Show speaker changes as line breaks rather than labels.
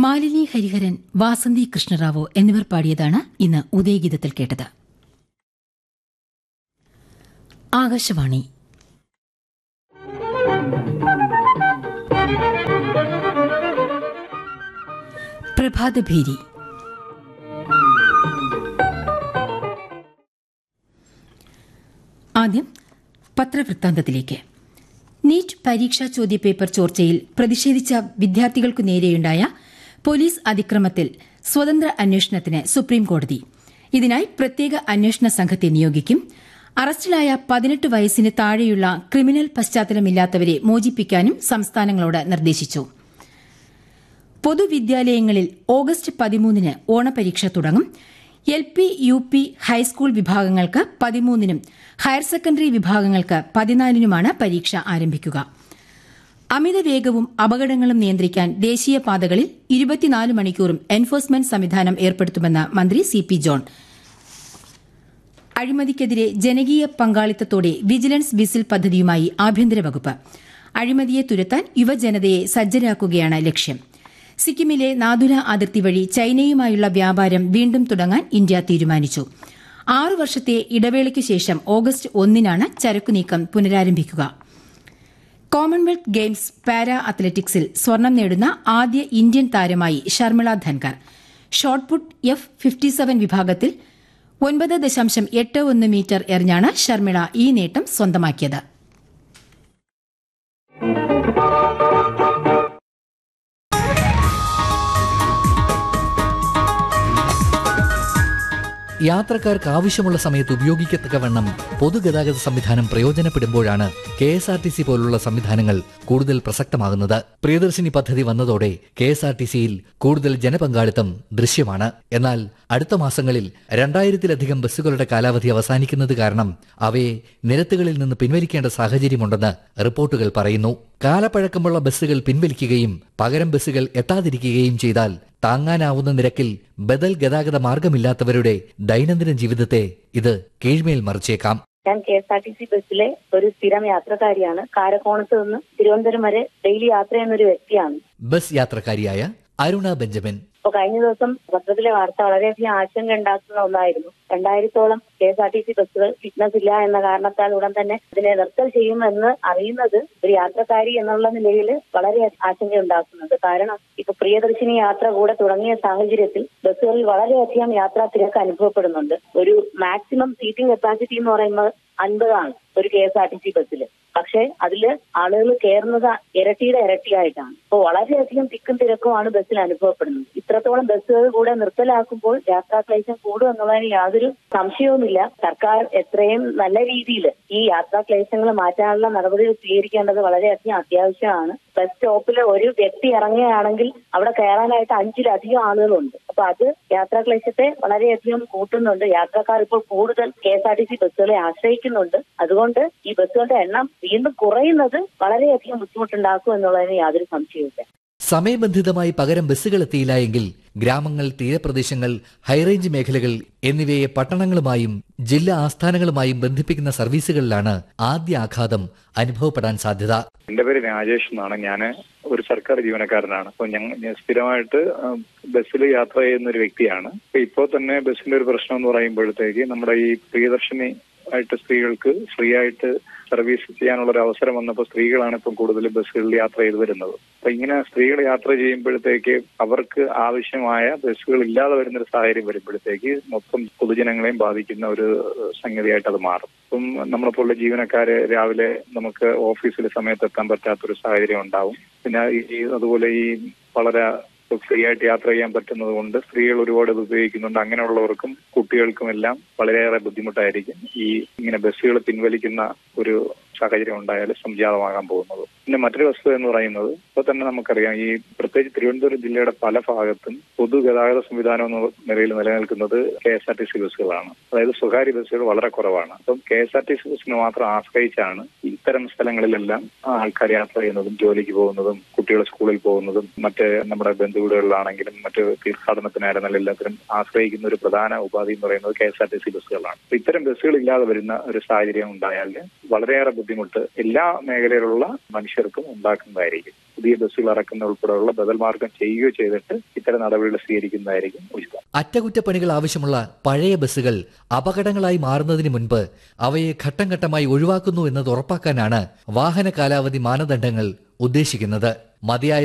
മാലിനി ഹരിഹരൻ വാസന്തി കൃഷ്ണറാവു എന്നിവർ പാടിയതാണ് ഇന്ന് ഉദയഗീതത്തിൽ കേട്ടത് ആകാശവാണി പ്രഭാതഭേരി ആദ്യം പത്രവൃത്താന്തത്തിലേക്ക് നീറ്റ് പരീക്ഷാ ചോദ്യപേപ്പർ ചോർച്ചയിൽ പ്രതിഷേധിച്ച വിദ്യാർത്ഥികൾക്കു നേരെയുണ്ടായ പോലീസ് അതിക്രമത്തിൽ സ്വതന്ത്ര അന്വേഷണത്തിന് സുപ്രീംകോടതി ഇതിനായി പ്രത്യേക അന്വേഷണ സംഘത്തെ നിയോഗിക്കും അറസ്റ്റിലായ പതിനെട്ട് വയസ്സിന് താഴെയുള്ള ക്രിമിനൽ പശ്ചാത്തലമില്ലാത്തവരെ മോചിപ്പിക്കാനും സംസ്ഥാനങ്ങളോട് നിർദ്ദേശിച്ചു പൊതുവിദ്യാലയങ്ങളിൽ ഓഗസ്റ്റ് പതിമൂന്നിന് ഓണപരീക്ഷ തുടങ്ങും L P U P high school വിഭാഗങ്ങൾക്ക് പതിമൂന്നിനും ഹയർ സെക്കൻഡറി വിഭാഗങ്ങൾക്ക് പതിനാലിനുമാണ് പരീക്ഷ ആരംഭിക്കുക അമിത വേഗവും അപകടങ്ങളും നിയന്ത്രിക്കാൻ ദേശീയപാതകളിൽ ഇരുപത്തിനാല് മണിക്കൂറും എൻഫോഴ്സ്മെന്റ് സംവിധാനം ഏർപ്പെടുത്തുമെന്ന് മന്ത്രി സി പി ജോൺ അഴിമതിക്കെതിരെ ജനകീയ പങ്കാളിത്തത്തോടെ വിജിലൻസ് വിസിൽ പദ്ധതിയുമായി ആഭ്യന്തര വകുപ്പ് അഴിമതിയെ തുരത്താൻ യുവജനതയെ സജ്ജരാക്കുകയാണ് ലക്ഷ്യം സിക്കിമിലെ നാദുല അതിർത്തി വഴി ചൈനയുമായുള്ള വ്യാപാരം വീണ്ടും തുടങ്ങാൻ ഇന്ത്യ തീരുമാനിച്ചു ആറു വർഷത്തെ ഇടവേളയ്ക്കു ശേഷം ഓഗസ്റ്റ് ഒന്നിനാണ് ചരക്കുനീക്കം പുനരാരംഭിക്കുക കോമൺവെൽത്ത് ഗെയിംസ് പാരാ അത്ലറ്റിക്സിൽ സ്വർണം നേടുന്ന ആദ്യ ഇന്ത്യൻ താരമായി Sharmila Dhankar shot put F fifty seven വിഭാഗത്തിൽ ഒൻപത് ദശാംശം എട്ട് ഒന്ന് മീറ്റർ എറിഞ്ഞാണ് ഷർമിള ഈ നേട്ടം സ്വന്തമാക്കിയത്
യാത്രക്കാർക്ക് ആവശ്യമുള്ള സമയത്ത് ഉപയോഗിക്കത്തക്കവണ്ണം പൊതുഗതാഗത സംവിധാനം പ്രയോജനപ്പെടുമ്പോഴാണ് K S R T C പോലുള്ള സംവിധാനങ്ങൾ കൂടുതൽ പ്രസക്തമാകുന്നത് പ്രിയദർശിനി പദ്ധതി വന്നതോടെ കെ എസ് ആർ ടി സിയിൽ കൂടുതൽ ജനപങ്കാളിത്തം ദൃശ്യമാണ് എന്നാൽ അടുത്ത മാസങ്ങളിൽ രണ്ടായിരത്തിലധികം ബസ്സുകളുടെ കാലാവധി അവസാനിക്കുന്നത് കാരണം അവയെ നിരത്തുകളിൽ നിന്ന് പിൻവലിക്കേണ്ട സാഹചര്യമുണ്ടെന്ന് റിപ്പോർട്ടുകൾ പറയുന്നു കാലപ്പഴക്കമുള്ള ബസ്സുകൾ പിൻവലിക്കുകയും പകരം ബസ്സുകൾ എത്താതിരിക്കുകയും ചെയ്താൽ താങ്ങാനാവുന്ന നിരക്കിൽ ബദൽ ഗതാഗത മാർഗമില്ലാത്തവരുടെ ദൈനംദിന ജീവിതത്തെ ഇത് കീഴ്മേൽ മറിച്ചേക്കാം
ഞാൻ K S R T C ബസ്സിലെ ഒരു സ്ഥിരം യാത്രക്കാരിയാണ് കാരക്കോണത്ത് നിന്ന് തിരുവനന്തപുരം വരെ ഡെയിലി യാത്ര ചെയ്യുന്ന ഒരു വ്യക്തിയാണ്
ബസ് യാത്രക്കാരിയായ അരുണ ബെഞ്ചമിൻ
അപ്പൊ കഴിഞ്ഞ ദിവസം പത്രത്തിലെ വാർത്ത വളരെയധികം ആശങ്ക ഉണ്ടാക്കുന്ന ഒന്നായിരുന്നു രണ്ടായിരത്തോളം K S R T C ബസ്സുകൾ ഫിറ്റ്നസ് ഇല്ല എന്ന കാരണത്താൽ ഉടൻ തന്നെ ഇതിനെ നിർത്തൽ ചെയ്യുമെന്ന് അറിയുന്നത് ഒരു യാത്രക്കാരി എന്നുള്ള നിലയിൽ വളരെ ആശങ്ക ഉണ്ടാക്കുന്നുണ്ട് കാരണം ഇപ്പൊ പ്രിയദർശിനി യാത്ര കൂടെ തുടങ്ങിയ സാഹചര്യത്തിൽ ബസ്സുകളിൽ വളരെയധികം യാത്രാ തിരക്ക് അനുഭവപ്പെടുന്നുണ്ട് ഒരു മാക്സിമം സീറ്റിംഗ് കപ്പാസിറ്റി എന്ന് പറയുന്നത് അൻപതാണ് ഒരു K S R T C ബസ്സിൽ പക്ഷേ അതിൽ ആളുകൾ കയറുന്നത് ഇരട്ടിയുടെ ഇരട്ടിയായിട്ടാണ് അപ്പോൾ വളരെയധികം തിക്കും തിരക്കുമാണ് ബസ്സിൽ അനുഭവപ്പെടുന്നത് ഇത്രത്തോളം ബസ്സുകൾ കൂടെ നിർത്തലാക്കുമ്പോൾ യാത്രാക്ലേശം കൂടും എന്നുള്ളതിന് യാതൊരു സംശയവുമില്ല സർക്കാർ എത്രയും നല്ല രീതിയിൽ ഈ യാത്രാക്ലേശങ്ങൾ മാറ്റാനുള്ള നടപടികൾ സ്വീകരിക്കേണ്ടത് വളരെയധികം അത്യാവശ്യമാണ് ബസ് സ്റ്റോപ്പിൽ ഒരു വ്യക്തി ഇറങ്ങുകയാണെങ്കിൽ അവിടെ കയറാനായിട്ട് അഞ്ചിലധികം ആളുകളുണ്ട് അപ്പൊ അത് യാത്രാക്ലേശത്തെ വളരെയധികം കൂട്ടുന്നുണ്ട് യാത്രക്കാർ ഇപ്പോൾ കൂടുതൽ K S R T C ബസ്സുകളെ ആശ്രയിക്കുന്നുണ്ട് അതുകൊണ്ട് ഈ ബസ്സുകളുടെ എണ്ണം വീണ്ടും കുറയുന്നത് വളരെയധികം ബുദ്ധിമുട്ടുണ്ടാക്കും എന്നുള്ളതിന് യാതൊരു സംശയവുമില്ല
സമയബന്ധിതമായി പകരം ബസ്സുകൾ എത്തിയില്ല എങ്കിൽ ഗ്രാമങ്ങൾ തീരപ്രദേശങ്ങൾ ഹൈറേഞ്ച് മേഖലകൾ എന്നിവയെ പട്ടണങ്ങളുമായും ജില്ലാ ആസ്ഥാനങ്ങളുമായും ബന്ധിപ്പിക്കുന്ന സർവീസുകളിലാണ് ആദ്യ ആഘാതം അനുഭവപ്പെടാൻ സാധ്യത
എന്റെ പേര് രാജേഷ് എന്നാണ് ഞാൻ ഒരു സർക്കാർ ജീവനക്കാരനാണ് അപ്പൊ ഞങ്ങൾ സ്ഥിരമായിട്ട് ബസ്സിൽ യാത്ര ചെയ്യുന്ന ഒരു വ്യക്തിയാണ് അപ്പൊ ഇപ്പോൾ തന്നെ ബസ്സിന്റെ ഒരു പ്രശ്നം എന്ന് പറയുമ്പോഴത്തേക്ക് നമ്മുടെ ഈ പ്രിയദർശിനി ആയിട്ട് സ്ത്രീകൾക്ക് ഫ്രീ ആയിട്ട് സർവീസ് ചെയ്യാനുള്ള ഒരു അവസരം വന്നപ്പോൾ സ്ത്രീകളാണ് ഇപ്പം കൂടുതൽ ബസ്സുകളിൽ യാത്ര ചെയ്തു വരുന്നത് അപ്പൊ ഇങ്ങനെ സ്ത്രീകൾ യാത്ര ചെയ്യുമ്പോഴത്തേക്ക് അവർക്ക് ആവശ്യമായ ബസ്സുകൾ ഇല്ലാതെ വരുന്ന ഒരു സാഹചര്യം വരുമ്പോഴത്തേക്ക് മൊത്തം പൊതുജനങ്ങളെയും ബാധിക്കുന്ന ഒരു സംഗതിയായിട്ട് അത് മാറും ഇപ്പം നമ്മളെപ്പോലുള്ള ജീവനക്കാര് രാവിലെ നമുക്ക് ഓഫീസിൽ സമയത്ത് എത്താൻ പറ്റാത്തൊരു സാഹചര്യം ഉണ്ടാവും പിന്നെ ഈ അതുപോലെ ഈ വളരെ ഫ്രീ ആയിട്ട് യാത്ര ചെയ്യാൻ പറ്റുന്നത് കൊണ്ട് സ്ത്രീകൾ ഒരുപാട് ഇത് ഉപയോഗിക്കുന്നുണ്ട് അങ്ങനെയുള്ളവർക്കും കുട്ടികൾക്കും എല്ലാം വളരെയേറെ ബുദ്ധിമുട്ടായിരിക്കും ഈ ഇങ്ങനെ ബസ്സുകൾ പിൻവലിക്കുന്ന ഒരു സാഹചര്യം ഉണ്ടായാൽ സംജാതമാകാൻ പോകുന്നത് പിന്നെ മറ്റൊരു വസ്തുത എന്ന് പറയുന്നത് ഇപ്പൊ തന്നെ നമുക്കറിയാം ഈ പ്രത്യേകിച്ച് തിരുവനന്തപുരം ജില്ലയുടെ പല ഭാഗത്തും പൊതുഗതാഗത സംവിധാനം എന്ന നിലയിൽ നിലനിൽക്കുന്നത് K S R T C ബസ്സുകളാണ് അതായത് സ്വകാര്യ ബസ്സുകൾ വളരെ കുറവാണ് അപ്പം K S R T C ബസ്സിനെ മാത്രം ആശ്രയിച്ചാണ് ഇത്തരം സ്ഥലങ്ങളിലെല്ലാം ആൾക്കാർ യാത്ര ചെയ്യുന്നതും ജോലിക്ക് പോകുന്നതും കുട്ടികൾ സ്കൂളിൽ പോകുന്നതും മറ്റ് നമ്മുടെ ബന്ധുവീടുകളിലാണെങ്കിലും മറ്റ് തീർത്ഥാടനത്തിനായിരുന്നാലും എല്ലാത്തിനും ആശ്രയിക്കുന്ന ഒരു പ്രധാന ഉപാധി എന്ന് പറയുന്നത് K S R T C ബസ്സുകളാണ് അപ്പൊ ഇത്തരം ബസ്സുകൾ ഇല്ലാതെ വരുന്ന ഒരു സാഹചര്യം ഉണ്ടായാൽ വളരെയേറെ ബുദ്ധിമുട്ട് എല്ലാ മേഖലയിലുള്ള മനുഷ്യർക്കും ഉണ്ടാക്കുന്നതായിരിക്കും പുതിയ ബസ്സുകൾ ഇറക്കുന്ന ഉൾപ്പെടെയുള്ള ബദൽ മാർഗം ചെയ്യുകയോ ചെയ്തിട്ട് ഇത്തരം നടപടികൾ സ്വീകരിക്കുന്നതായിരിക്കും ഉചിതം
അറ്റകുറ്റപ്പണികൾ ആവശ്യമുള്ള പഴയ ബസ്സുകൾ അപകടങ്ങളായി മാറുന്നതിന് മുൻപ് അവയെ ഘട്ടം ഘട്ടമായി ഒഴിവാക്കുന്നു എന്നത് ഉറപ്പാക്കാനാണ് വാഹന കാലാവധി മാനദണ്ഡങ്ങൾ ഉദ്ദേശിക്കുന്നത് മതിയായ